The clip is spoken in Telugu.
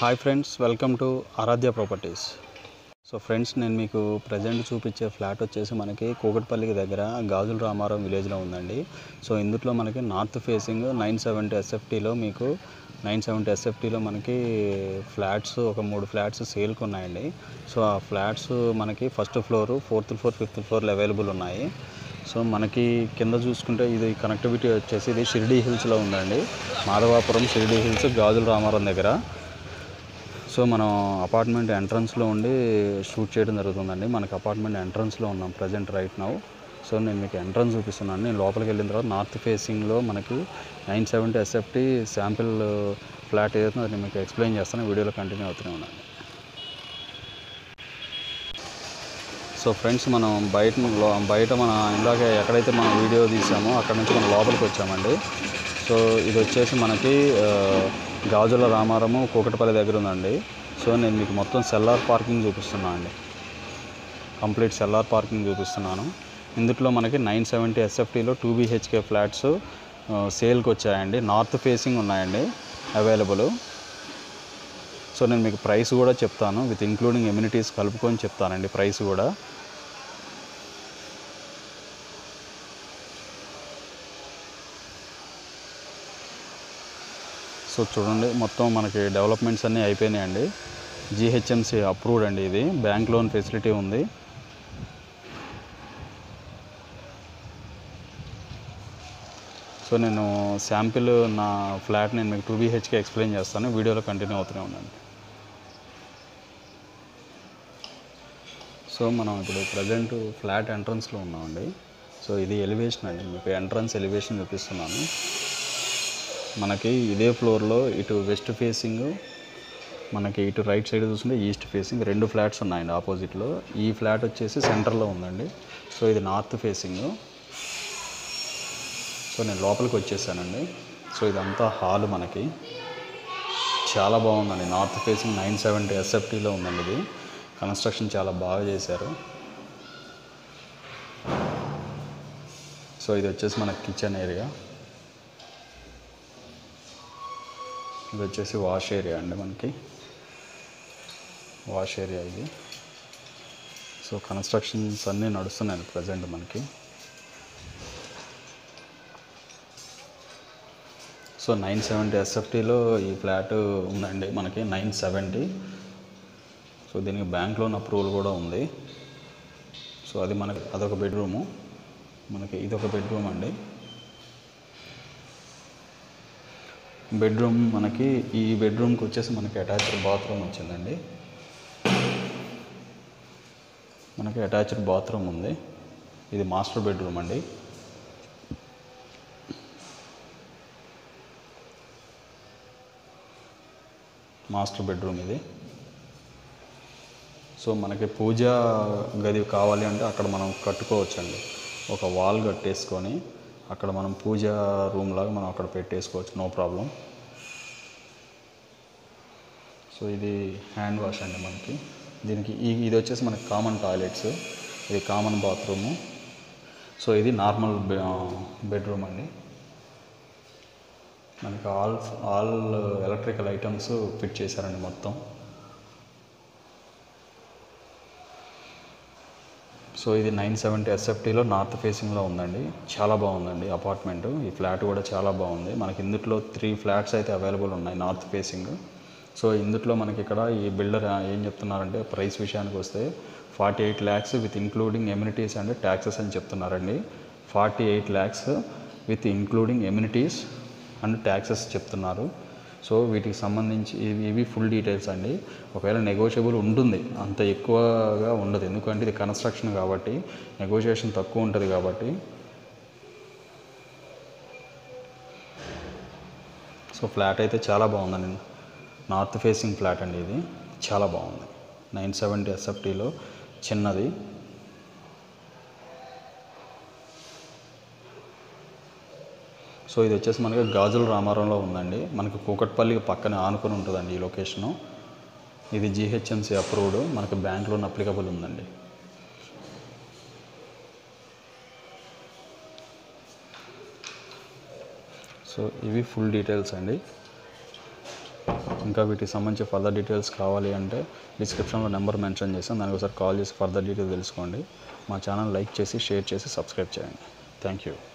hi friends welcome to Aradhya properties so friends నేను మీకు ప్రజెంట్ చూపించే ఫ్లాట్ వచ్చేసి మనకి కూకట్పల్లికి దగ్గర గాజుల రామారావు విలేజ్లో ఉందండి సో ఇందులో మనకి నార్త్ ఫేసింగ్ నైన్ సెవెంటీ ఎస్ఎఫ్టీలో మీకు నైన్ సెవెంటీ ఎస్ఎఫ్టీలో మనకి ఫ్లాట్స్ ఒక మూడు ఫ్లాట్స్ సేల్కి ఉన్నాయండి సో ఆ ఫ్లాట్స్ మనకి first floor fourth floor fifth ఫ్లోర్లో అవైలబుల్ ఉన్నాయి సో మనకి కింద చూసుకుంటే ఇది కనెక్టివిటీ వచ్చేసి ఇది షిరిడీ హిల్స్లో ఉందండి మాధవాపురం షిరిడీ హిల్స్ గాజుల రామారం దగ్గర సో మనం అపార్ట్మెంట్ ఎంట్రన్స్లో ఉండి షూట్ చేయడం జరుగుతుందండి మనకి అపార్ట్మెంట్ ఎంట్రన్స్లో ఉన్నాం ప్రజెంట్ రైట్ నౌ సో నేను మీకు ఎంట్రన్స్ చూపిస్తున్నాను నేను లోపలికి వెళ్ళిన తర్వాత నార్త్ ఫేసింగ్లో మనకి nine seventy SFT sample flat ఏదైతే అది మీకు ఎక్స్ప్లెయిన్ చేస్తాను వీడియోలో కంటిన్యూ అవుతూనే ఉన్నాను సో ఫ్రెండ్స్ మనం బయట లో- బయట మన ఇందాక ఎక్కడైతే మనం వీడియో తీసామో అక్కడ నుంచి మనం లోపలికి వచ్చామండి సో ఇది వచ్చేసి మనకి ఆ, గాజుల రామారము కూకటపల్లి దగ్గర ఉందండి సో నేను మీకు మొత్తం సెల్లార్ పార్కింగ్ చూపిస్తున్నాను అండి కంప్లీట్ సెల్లార్ పార్కింగ్ చూపిస్తున్నాను ఇందులో మనకి నైన్ సెవెంటీ ఎస్ఎఫ్టీలో టూ బీహెచ్కే ఫ్లాట్స్ సేల్కి వచ్చాయండి నార్త్ ఫేసింగ్ ఉన్నాయండి అవైలబుల్ సో నేను మీకు ప్రైస్ కూడా చెప్తాను విత్ ఇంక్లూడింగ్ ఎమ్యూనిటీస్ కలుపుకొని చెప్తానండి ప్రైస్ కూడా సో చూడండి మొత్తం మనకి డెవలప్మెంట్స్ అన్నీ అయిపోయినాయండి జిహెచ్ఎంసి అప్రూవ్డ్ అండి ఇది బ్యాంక్ లోన్ ఫెసిలిటీ ఉంది సో నేను శాంపిల్ నా ఫ్లాట్ నేను మీకు టూ బీహెచ్కే ఎక్స్ప్లెయిన్ చేస్తాను వీడియోలో కంటిన్యూ అవుతూనే ఉండండి సో మనం ఇప్పుడు ప్రజెంట్ ఫ్లాట్ ఎంట్రన్స్లో ఉన్నామండి సో ఇది ఎలివేషన్ అండి మీకు ఎంట్రన్స్ ఎలివేషన్ చూపిస్తున్నాను మనకి ఇదే ఫ్లోర్లో ఇటు వెస్ట్ ఫేసింగ్ మనకి ఇటు రైట్ సైడ్ చూస్తుంటే ఈస్ట్ ఫేసింగ్ రెండు ఫ్లాట్స్ ఉన్నాయండి ఆపోజిట్లో ఈ ఫ్లాట్ వచ్చేసి సెంటర్లో ఉందండి సో ఇది నార్త్ ఫేసింగ్ సో నేను లోపలికి వచ్చేసానండి సో ఇదంతా హాల్ మనకి చాలా బాగుందండి నార్త్ ఫేసింగ్ నైన్ సెవెంటీ ఎస్ఎఫ్టీలో ఉందండి ఇది కన్స్ట్రక్షన్ చాలా బాగా చేశారు సో ఇది వచ్చేసి మన కిచెన్ ఏరియా ఇది వచ్చేసి వాష్ ఏరియా అండి మనకి వాష్ ఏరియా ఇది సో కన్స్ట్రక్షన్స్ అన్నీ నడుస్తున్నాయి ప్రజెంట్ మనకి సో నైన్ సెవెంటీ ఎస్ఎఫ్టీలో ఈ ఫ్లాట్ ఉందండి మనకి నైన్ సెవెంటీ సో దీనికి బ్యాంక్ లోన్ అప్రూవల్ కూడా ఉంది సో అది మనకి అదొక బెడ్రూము మనకి ఇదొక బెడ్రూమ్ అండి బెడ్రూమ్ మనకి ఈ బెడ్రూమ్కి వచ్చేసి మనకి అటాచ్డ్ బాత్రూమ్ వచ్చిందండి మనకి అటాచ్డ్ బాత్రూమ్ ఉంది ఇది మాస్టర్ బెడ్రూమ్ అండి మాస్టర్ బెడ్రూమ్ ఇది సో మనకి పూజా గది కావాలి అంటే అక్కడ మనం కట్టుకోవచ్చండి ఒక వాల్ కట్టేసుకొని అక్కడ మనం పూజ రూమ్ లాగా మనం అక్కడ పెట్టేసుకోవచ్చు నో ప్రాబ్లం సో ఇది హ్యాండ్ వాష్ అండి మనకి దీనికి ఈ ఇది వచ్చేసి మనకి కామన్ టాయిలెట్స్ ఇది కామన్ బాత్రూము సో ఇది నార్మల్ బెడ్రూమ్ అండి మనకి all all electrical items fit చేశారండి మొత్తం సో ఇది నైన్ సెవెంటీ ఎస్ఎఫ్టీలో నార్త్ ఫేసింగ్లో ఉందండి చాలా బాగుందండి అపార్ట్మెంట్ ఈ ఫ్లాట్ కూడా చాలా బాగుంది మనకి ఇందులో త్రీ ఫ్లాట్స్ అయితే అవైలబుల్ ఉన్నాయి నార్త్ ఫేసింగ్ సో ఇందులో మనకి ఇక్కడ ఈ బిల్డర్ ఏం చెప్తున్నారంటే ప్రైస్ విషయానికి వస్తే forty eight lakhs with including amenities and taxes అని చెప్తున్నారండి forty eight lakhs with including amenities and taxes చెప్తున్నారు సో వీటికి సంబంధించి ఇవి ఇవి ఫుల్ డీటెయిల్స్ అండి ఒకవేళ నెగోషియబుల్ ఉంటుంది అంత ఎక్కువగా ఉండదు ఎందుకంటే ఇది కన్స్ట్రక్షన్ కాబట్టి నెగోషియేషన్ తక్కువ ఉంటుంది కాబట్టి సో ఫ్లాట్ అయితే చాలా బాగుందండి నార్త్ ఫేసింగ్ ఫ్లాట్ అండి ఇది చాలా బాగుంది నైన్ సెవెంటీ ఎస్ఎఫ్టీలో చిన్నది సో ఇది వచ్చేసి మనకి గాజుల రామారంలో ఉందండి మనకి కూకట్పల్లి పక్కన ఆనుకొని ఉంటుందండి ఈ లొకేషను ఇది జిహెచ్ఎంసీ అప్రూవ్డ్ మనకి బ్యాంక్ లోన్ అప్లికబుల్ ఉందండి సో ఇవి ఫుల్ డీటెయిల్స్ అండి ఇంకా వీటికి సంబంధించి ఫర్దర్ డీటెయిల్స్ కావాలి అంటే డిస్క్రిప్షన్లో నెంబర్ మెన్షన్ చేస్తాను దానికి ఒకసారి కాల్ చేసి ఫర్దర్ డీటెయిల్స్ తెలుసుకోండి మా ఛానల్ లైక్ చేసి షేర్ చేసి సబ్స్క్రైబ్ చేయండి థ్యాంక్ యూ